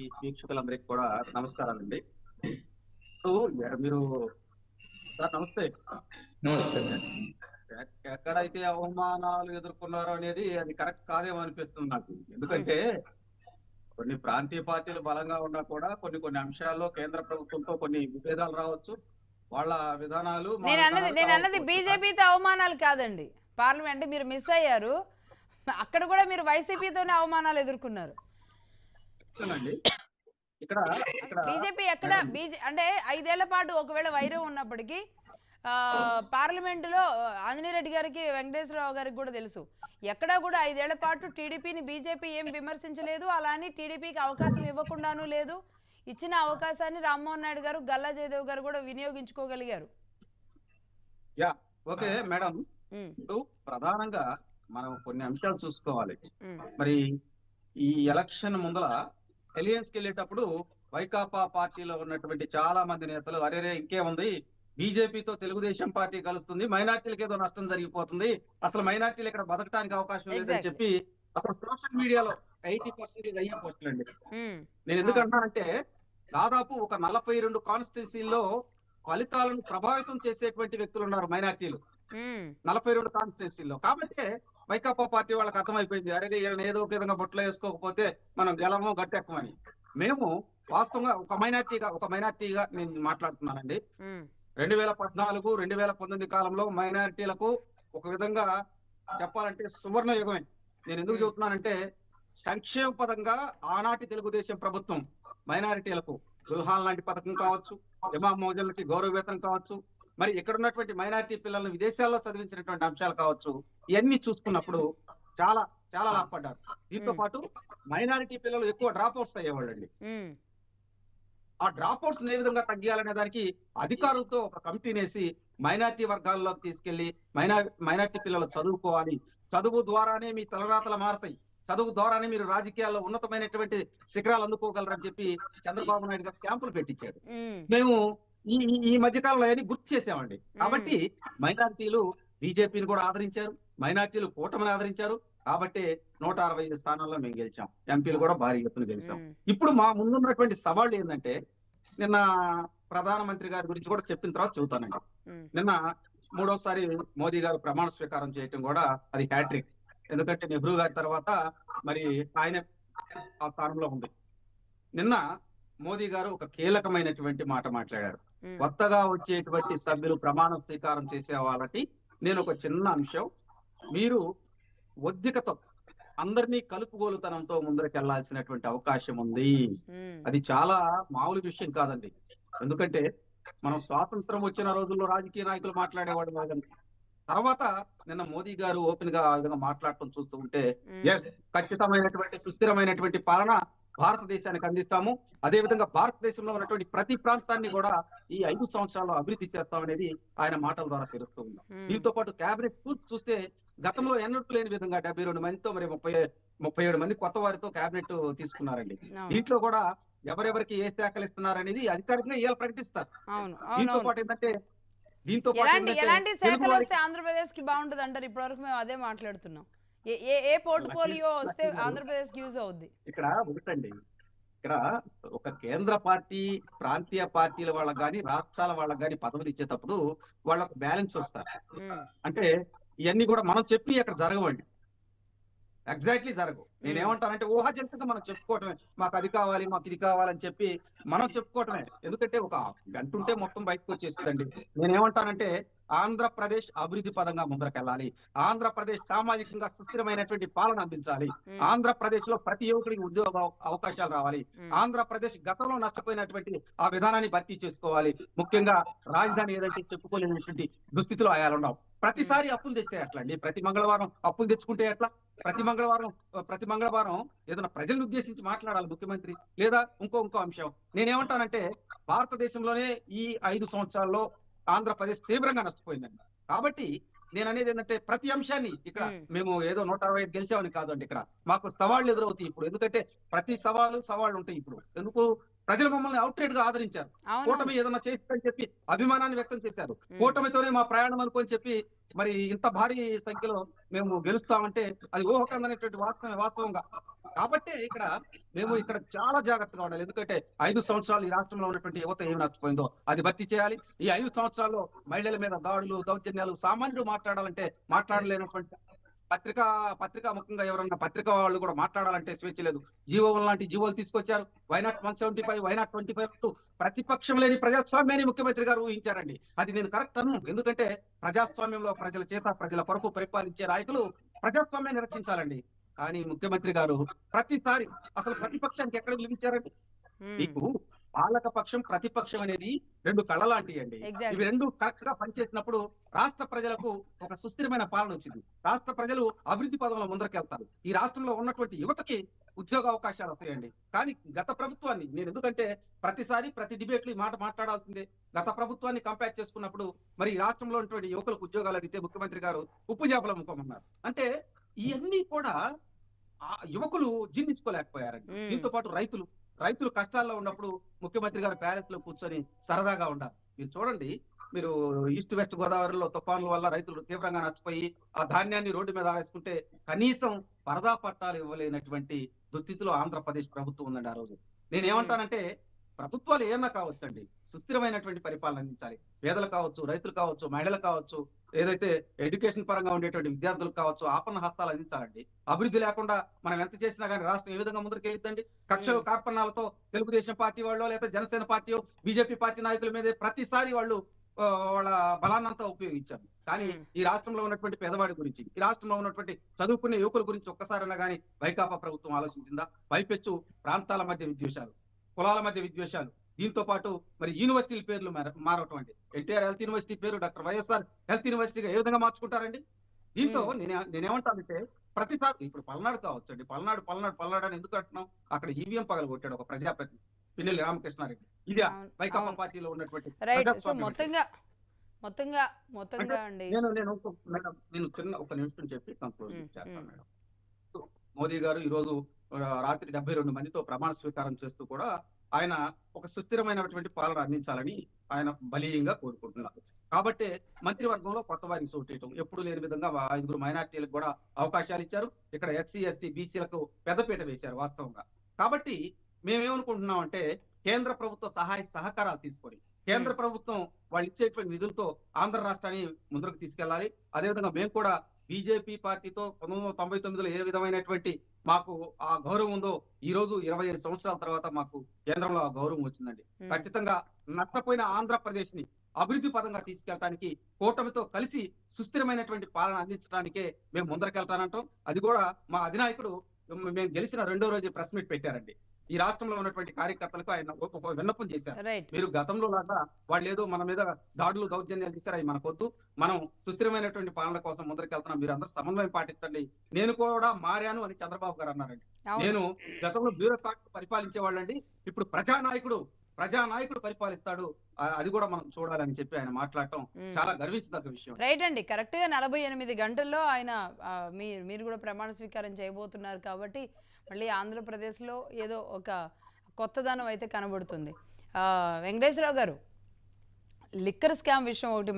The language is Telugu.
వీక్షకులందరికీ కూడా నమస్కారాలండి ఇప్పుడు మీరు సార్ నమస్తే నమస్తే ఎక్- ఎక్కడైతే అవమానాలు ఎదుర్కొన్నారో అనేది అది కరెక్ట్ కాదేమో అనిపిస్తుంది నాకు ఎందుకంటే కొన్ని ప్రాంతీయ పార్టీలు బలంగా ఉన్నా కూడా కొన్ని కొన్ని అంశాల్లో కేంద్ర ప్రభుత్వంతో కొన్ని విభేదాలు రావచ్చు వాళ్ళ విధానాలు మా నేను అన్నది విధానాలు నేను అన్నది కావచ్చు. బీజేపీతో అవమానాలు కాదండి పార్లమెంట్ అంటే మీరు మిస్ అయ్యారు అక్కడ కూడా మీరు వైసీపీతోనే అవమానాలు ఎదుర్కొన్నారు చెప్తానండి. ఇక్కడ ఇక్కడ బీజేపీ ఎక్కడ బీజే అంటే ఐదేళ్ల పాటు ఒకవేళ వైరం ఉన్నప్పటికీ ఆ, పార్లమెంటులో ఆంజనేయ రెడ్డి గారికి వెంకటేశ్వరరావు గారికి కూడా తెలుసు ఎక్కడా కూడా ఐదేళ్ల పాటు టీడీపీని బీజేపీ ఏం విమర్శించలేదు అలా అని టీడీపీకి అవకాశం ఇవ్వకుండానూ లేదు ఇచ్చిన అవకాశాన్ని రామ్మోహన్ నాయుడు గారు గల్లా జయదేవ్ గారు కూడా వినియోగించుకోగలిగారు యా ఓకే మేడం ఉమ్, ఇప్పుడు ప్రధానంగా మనం కొన్ని అంశాలు చూసుకోవాలి ఉమ్, మరి ఈ ఎలక్షన్ ముందల ఎలియన్స్ కి వెళ్ళేటప్పుడు వైకాపా పార్టీలో ఉన్నటువంటి చాలా మంది నేతలు అరేరే ఇంకేముంది బీజేపీతో తెలుగుదేశం పార్టీ కలుస్తుంది మైనార్టీలకు ఏదో నష్టం జరిగిపోతుంది అసలు మైనార్టీలు ఇక్కడ బతకడానికి అవకాశం లేదని Exactly. చెప్పి అసలు సోషల్ మీడియాలో ఎయిటీ పర్సెంటేజ్ అయ్యే పోస్టులు అండి ఉమ్, నేను ఎందుకు అంటానంటే దాదాపు ఒక నలభై రెండు కాన్స్టిట్యున్సీల్లో ఫలితాలను ప్రభావితం చేసేటువంటి వ్యక్తులు ఉన్నారు మైనార్టీలు ఉమ్, నలభై రెండు కాన్స్టిట్యున్సీల్లో కాబట్టి వైకాపా పార్టీ వాళ్ళకి అర్థమైపోయింది అరే వీళ్ళని ఏదో ఒక విధంగా బొట్లో వేసుకోకపోతే మనం గెలము గట్టెక్కమని మేము వాస్తవంగా ఒక మైనార్టీగా ఒక మైనార్టీగా నేను మాట్లాడుతున్నానండి ఉమ్, రెండు వేల పద్నాలుగు రెండు వేల పంతొమ్మిది కాలంలో మైనారిటీలకు ఒక విధంగా చెప్పాలంటే సువర్ణ యుగమే నేను ఎందుకు చెబుతున్నానంటే సంక్షేమ పదంగా ఆనాటి తెలుగుదేశం ప్రభుత్వం మైనారిటీలకు దుల్హాన్ లాంటి పథకం కావచ్చు ఇమాం మోజన్లకి గౌరవ వేతనం కావచ్చు మరి ఇక్కడ ఉన్నటువంటి మైనారిటీ పిల్లలను విదేశాల్లో చదివించినటువంటి అంశాలు కావచ్చు ఇవన్నీ చూసుకున్నప్పుడు చాలా చాలా లాభపడ్డారు దీంతో మ్. పాటు మైనారిటీ పిల్లలు ఎక్కువ డ్రాప్ అవుట్స్ అయ్యేవాళ్ళండి ఉమ్, ఆ డ్రాప్ అవుట్స్ ఏ విధంగా తగ్గియాలనే దానికి అధికారులతో ఒక కమిటీని వేసి మైనార్టీ వర్గాల్లోకి తీసుకెళ్లి మైనా మైనార్టీ పిల్లలు చదువుకోవాలి చదువు ద్వారానే మీ తలరాతలు మారతాయి చదువు ద్వారానే మీరు రాజకీయాల్లో ఉన్నతమైనటువంటి శిఖరాలు అందుకోగలరని చెప్పి చంద్రబాబు నాయుడు గారు క్యాంపులు పెట్టించాడు ఉమ్, మేము ఈ ఈ- ఈ మధ్య కాలంలో అవన్నీ గుర్తు చేసామండి కాబట్టి మైనార్టీలు బీజేపీని కూడా ఆదరించారు మైనార్టీలు కూటమిని ఆదరించారు కాబట్టి నూట అరవై ఐదు స్థానాల్లో మేము గెలిచాం ఎంపీలు కూడా భారీ ఎత్తున గెలిచాం ఉమ్, ఇప్పుడు మా ముందున్నటువంటి సవాళ్ళు ఏంటంటే నిన్న ప్రధానమంత్రి గారి గురించి కూడా చెప్పిన తర్వాత చెబుతానండి ఉమ్, నిన్న మూడోసారి మోదీ గారు ప్రమాణ స్వీకారం చేయటం కూడా అది హ్యాట్రిక్ ఎందుకంటే నెహ్రూ గారి తర్వాత మరి ఆయన ఆ స్థానంలో ఉంది నిన్న మోదీ గారు ఒక కీలకమైనటువంటి మాట మాట్లాడారు ఉమ్, కొత్తగా వచ్చేటువంటి సభ్యులు ప్రమాణ స్వీకారం చేసే వాళ్ళకి నేను ఒక చిన్న అంశం మీరు ఒద్దికతో అందరినీ కలుపుగోలుతనంతో ముందరకెళ్లాల్సినటువంటి అవకాశం ఉంది ఉమ్, అది చాలా మామూలు విషయం కాదండి ఎందుకంటే మనం స్వాతంత్రం వచ్చిన రోజుల్లో రాజకీయ నాయకులు మాట్లాడేవాడు కాదండి తర్వాత నిన్న మోదీ గారు ఓపెన్ గా ఆ విధంగా మాట్లాడటం చూస్తూ ఉంటే ఉమ్, ఎస్ ఖచ్చితమైనటువంటి సుస్థిరమైనటువంటి పాలన భారతదేశానికి అందిస్తాము అదే విధంగా భారతదేశంలో ఉన్నటువంటి ప్రతి ప్రాంతాన్ని కూడా ఈ ఐదు సంవత్సరాల్లో అభివృద్ధి చేస్తామనేది ఆయన మాటల ద్వారా తెలుస్తూ ఉంది ఉమ్, దీంతో పాటు కేబినెట్ పూర్తి చూస్తే గతంలో ఎన్నడూ లేని విధంగా డెబ్బై రెండు మందితో మరి ముప్పై ముప్పై ఏడు మంది కొత్త వారితో కేబినెట్ తీసుకున్నారండి అవును, దీంట్లో కూడా ఎవరెవరికి ఏ శాఖలు ఇస్తున్నారనేది అధికారికంగా ఇవాళ ప్రకటిస్తారు అవును దీంతో అవును పాటు ఏంటంటే దీంతో పాటు ఎలాంటి ఏంటంటే ఎలాంటి తెలుగు శాఖలు వాళ్ళకి- వస్తే ఆంధ్రప్రదేశ్ కి బాగుంటది అంటారు ఇప్పటి వరకు మేము అదే మాట్లాడుతున్నాం ఏ ఏ ఏ పోర్ట్ఫోలియో వస్తే లక్కీ- ఆంధ్రప్రదేశ్ కి యూజ్ అవుద్ది ఇక్కడ ఒకటండి ఇక్కడ ఒక కేంద్ర పార్టీ ప్రాంతీయ పార్టీల వాళ్ళకి కానీ రాష్ట్రాల వాళ్ళకి కానీ పదవులు ఇచ్చేటప్పుడు వాళ్ళకు బ్యాలెన్స్ వస్తారు ఉమ్, అంటే ఇవన్నీ కూడా మనం చెప్పి అక్కడ జరగవండి ఎగ్జాక్ట్లీ జరగవు నేనేమంటానంటే ఊహాజనితంగా మనం చెప్పుకోవటమే మాకు అది కావాలి మాకు ఇది కావాలని చెప్పి మనం చెప్పుకోవటమే ఎందుకంటే ఒక గంట ఉంటే మొత్తం బయటకు వచ్చేస్తుందండి నేనేమంటానంటే ఆంధ్రప్రదేశ్ అభివృద్ధి పదంగా ముందరకెళ్ళాలి ఆంధ్రప్రదేశ్ సామాజికంగా సుస్థిరమైనటువంటి పాలన అందించాలి ఉమ్, ఆంధ్రప్రదేశ్ లో ప్రతి యువకుడికి ఉద్యోగ అవ- అవకాశాలు రావాలి ఉమ్, ఆంధ్రప్రదేశ్ గతంలో నష్టపోయినటువంటి ఆ విధానాన్ని భర్తీ చేసుకోవాలి ముఖ్యంగా రాజధాని ఏదైతే చెప్పుకోలేనటువంటి దుస్థితిలో ఆయాలున్నాం ప్రతిసారి అప్పులు తెస్తే ఎట్లా అండి ప్రతి మంగళవారం అప్పులు తెచ్చుకుంటే ఎట్లా ప్రతి మంగళవారం ప్రతి మంగళవారం ఏదైనా ప్రజలను ఉద్దేశించి మాట్లాడాలి ముఖ్యమంత్రి లేదా ఇంకో ఇంకో అంశం నేనేమంటానంటే భారతదేశంలోనే ఈ ఐదు సంవత్సరాల్లో ఆంధ్రప్రదేశ్ తీవ్రంగా నష్టపోయిందండి కాబట్టి నేను అనేది ఏంటంటే ప్రతి అంశాన్ని ఇక్కడ మ్మ్. మేము ఏదో నూట అరవై ఐదు గెలిచామని కాదండి ఇక్కడ మాకు సవాళ్ళు ఎదురవుతాయి ఇప్పుడు ఎందుకంటే ప్రతి సవాలు సవాళ్ళు ఉంటాయి ఇప్పుడు ఎందుకు ప్రజలు మమ్మల్ని అవుట్రేట్ గా ఆదరించారు అవును కూటమి ఏదైనా చేస్తుందని చెప్పి అభిమానాన్ని వ్యక్తం చేశారు ఉమ్. కూటమితోనే మా ప్రయాణం అనుకొని చెప్పి మరి ఇంత భారీ సంఖ్యలో మేము గెలుస్తామంటే అది ఊహకందనేటువంటి వాస్తవం వాస్తవంగా కాబట్టే ఇక్కడ మేము ఇక్కడ చాలా జాగ్రత్తగా ఉండాలి ఎందుకంటే ఐదు సంవత్సరాలు ఈ రాష్ట్రంలో ఉన్నటువంటి యువత ఏమి నష్టపోయిందో అది భర్తీ చేయాలి ఈ ఐదు సంవత్సరాల్లో మహిళల మీద దాడులు దౌర్జన్యాలు సామాన్యుడు మాట్లాడాలంటే మాట్లాడలేనటువంటి పత్రికా పత్రికా ముఖ్యంగా ఎవరన్నా పత్రికా వాళ్ళు కూడా మాట్లాడాలంటే స్వేచ్ఛ లేదు జీవో లాంటి జీవోలు తీసుకొచ్చారు why not one seventy five why not twenty five to ప్రతిపక్షం లేని ప్రజాస్వామ్యాన్ని ముఖ్యమంత్రి గారు ఊహించారండి అది నేను కరెక్ట్ అను ఎందుకంటే ప్రజాస్వామ్యంలో ప్రజల చేత ప్రజల కొరకు పరిపాలించే నాయకులు ప్రజాస్వామ్యాన్ని రక్షించాలండి కానీ ముఖ్యమంత్రి గారు ప్రతిసారి అసలు ప్రతిపక్షానికి ఎక్కడ విలువించారండి ఉమ్. మీకు పాలక పక్షం ప్రతిపక్షం అనేది రెండు కళ్ళ లాంటివి అండి Exactly. ఇవి రెండు కరెక్ట్ గా పనిచేసినప్పుడు రాష్ట్ర ప్రజలకు ఒక సుస్థిరమైన పాలన వచ్చింది రాష్ట్ర ప్రజలు అభివృద్ధి పదంలో ముందరకెళ్తారు ఈ రాష్ట్రంలో ఉన్నటువంటి యువతకి ఉద్యోగ అవకాశాలు వస్తాయండి కానీ గత ప్రభుత్వాన్ని నేను ఎందుకంటే ప్రతిసారి ప్రతి డిబేట్లు ఈ మాట మాట్లాడాల్సిందే గత ప్రభుత్వాన్ని కంపేర్ చేసుకున్నప్పుడు మరి ఈ రాష్ట్రంలో ఉన్నటువంటి యువకులకు ఉద్యోగాలు అడిగితే ముఖ్యమంత్రి గారు ఉప్పు చేపల ముఖమన్నారు అంటే ఇవన్నీ కూడా ఆ యువకులు జీర్ణించుకోలేకపోయారండి మ్మ్. దీంతో పాటు రైతులు రైతులు కష్టాల్లో ఉన్నప్పుడు ముఖ్యమంత్రి గారు ప్యాలెస్ లో కూర్చొని సరదాగా ఉండాలి మీరు చూడండి మీరు ఈస్ట్ వెస్ట్ గోదావరిలో తుఫాన్ల వల్ల రైతులు తీవ్రంగా నష్టపోయి ఆ ధాన్యాన్ని రోడ్డు మీద ఆరేసుకుంటే కనీసం పరదా పట్టాలు ఇవ్వలేనటువంటి దుస్థితిలో ఆంధ్రప్రదేశ్ ప్రభుత్వం ఉందండి ఆ రోజు నేను ఏమంటానంటే ప్రభుత్వాలు ఏమన్నా కావచ్చండి సుస్థిరమైనటువంటి పరిపాలన అందించాలి పేదలు కావచ్చు రైతులు కావచ్చు మహిళలు కావచ్చు ఏదైతే ఎడ్యుకేషన్ పరంగా ఉండేటువంటి విద్యార్థులకు కావచ్చు ఆపన్న హస్తాలు అందించాలండి అభివృద్ధి లేకుండా మనం ఎంత చేసినా కానీ రాష్ట్రం ఏ విధంగా ముందుకు వెళ్తుంది కక్షలు మ్మ్. కార్పణాలతో తెలుగుదేశం పార్టీ వాళ్ళు లేదా జనసేన పార్టీ బీజేపీ పార్టీ నాయకుల మీదే ప్రతిసారి వాళ్ళు ఆ, వాళ్ళ బలాన్నంతా ఉపయోగించారు కానీ మ్మ్. ఈ రాష్ట్రంలో ఉన్నటువంటి పేదవాడి గురించి ఈ రాష్ట్రంలో ఉన్నటువంటి చదువుకునే యువకుల గురించి ఒక్కసారైనా కానీ వైకాపా ప్రభుత్వం ఆలోచించిందా పైపెచ్చు ప్రాంతాల మధ్య విద్వేషాలు కులాల మధ్య విద్వేషాలు దీంతో పాటు మరి యూనివర్సిటీల పేర్లు మార- మారటం అండి ఎన్టీఆర్ హెల్త్ యూనివర్సిటీ పేరు డాక్టర్ వైఎస్ఆర్ హెల్త్ యూనివర్సిటీగా ఏ విధంగా మార్చుకుంటారండి దీంతో మ్మ్. నేనే నేనేమంటానంటే ప్రతిసారి ఇప్పుడు పల్నాడు కావచ్చు అండి పల్నాడు పల్నాడు పల్నాడు అని ఎందుకు అంటున్నాం అక్కడ ఈవీఎం పగల కొట్టాడు ఒక ప్రజాప్రతినిధి పిన్నెల్లి రామకృష్ణారెడ్డి ఇది అవును, వైకాపా అవును. పార్టీలో ఉన్నటువంటి రైట్ సో ప్రజాస్వామ్యం. మొత్తంగా మొత్తంగా మొత్తంగా అండి నేను నేను ఒక- మేడం నేను చిన్న ఒక నిమిషం చెప్పి కంక్లూడ్ మ్మ్, చేస్తాను మ్మ్. మేడం సో, మోదీ గారు ఈ రోజు ఆ, రాత్రి డెబ్బై రెండు మందితో ప్రమాణ స్వీకారం చేస్తూ కూడా ఆయన ఒక సుస్థిరమైనటువంటి పాలన అందించాలని ఆయన బలీయంగా కోరుకుంటున్నారు కాబట్టి మంత్రివర్గంలో కొత్త వారికి సోటేయటం ఎప్పుడు లేని విధంగా వా- ఐదుగురు మైనార్టీలకు కూడా అవకాశాలు ఇచ్చారు ఇక్కడ ఎస్సీ ఎస్టీ బీసీలకు పెద్దపీట వేశారు వాస్తవంగా కాబట్టి మేమేమనుకుంటున్నాం అంటే కేంద్ర ప్రభుత్వ సహాయ సహకారాలు తీసుకొని కేంద్ర ప్రభుత్వం వాళ్ళు ఇచ్చేటువంటి నిధులతో ఆంధ్ర రాష్ట్రాన్ని ముందుకు తీసుకెళ్లాలి అదేవిధంగా మేము కూడా బీజేపీ పార్టీతో పంతొమ్మిది వందల తొంభై తొమ్మిదిలో ఏ విధమైనటువంటి మాకు ఆ గౌరవం ఉందో ఈ రోజు ఇరవై ఐదు సంవత్సరాల తర్వాత మాకు కేంద్రంలో ఆ గౌరవం వచ్చిందండి మ్మ్. ఖచ్చితంగా నష్టపోయిన ఆంధ్రప్రదేశ్ ని అభివృద్ధి పదంగా తీసుకెళ్ళడానికి కూటమితో కలిసి సుస్థిరమైనటువంటి పాలన అందించడానికే మేము ముందరకెళ్తానంటాం అది కూడా మా అధినాయకుడు మేము గెలిచిన రెండో రోజు ప్రెస్ మీట్ పెట్టారండి ఈ రాష్ట్రంలో ఉన్నటువంటి కార్యకర్తలకు ఆయన ఒక- ఒక విన్నపం చేశారు రైట్ మీరు గతంలో లాగా వాళ్ళు ఏదో మన మీద దాడులు దౌర్జన్యాలు చేశారు అవి మనకొద్దు మనం సుస్థిరమైనటువంటి పాలన కోసం ముందరకెళ్తున్నాం మీరు అందరూ సమన్వయం పాటించండి నేను కూడా మారాను అని చంద్రబాబు గారు అన్నారండి అవును నేను గతంలో బ్యూరోక్రాట్ పరిపాలించే వాళ్ళండి ఇప్పుడు ప్రజానాయకుడు ప్రజానాయకుడు పరిపాలిస్తాడు ఆ, అది కూడా మనం చూడాలని చెప్పి ఆయన మాట్లాడటం మ్మ్. చాలా గర్వించదగ్గ విషయం రైట్ అండి కరెక్ట్ గా నలభై ఎనిమిది గంటల్లో ఆయన ఆ, మీ మీరు కూడా ప్రమాణ స్వీకారం చేయబోతున్నారు కాబట్టి మళ్ళీ ఆంధ్రప్రదేశ్లో ఏదో ఒక కొత్తదనం అయితే కనబడుతుంది ఆ, వెంకటేశ్వరరావు గారు లిక్కర్ స్కామ్ విషయం ఒకటి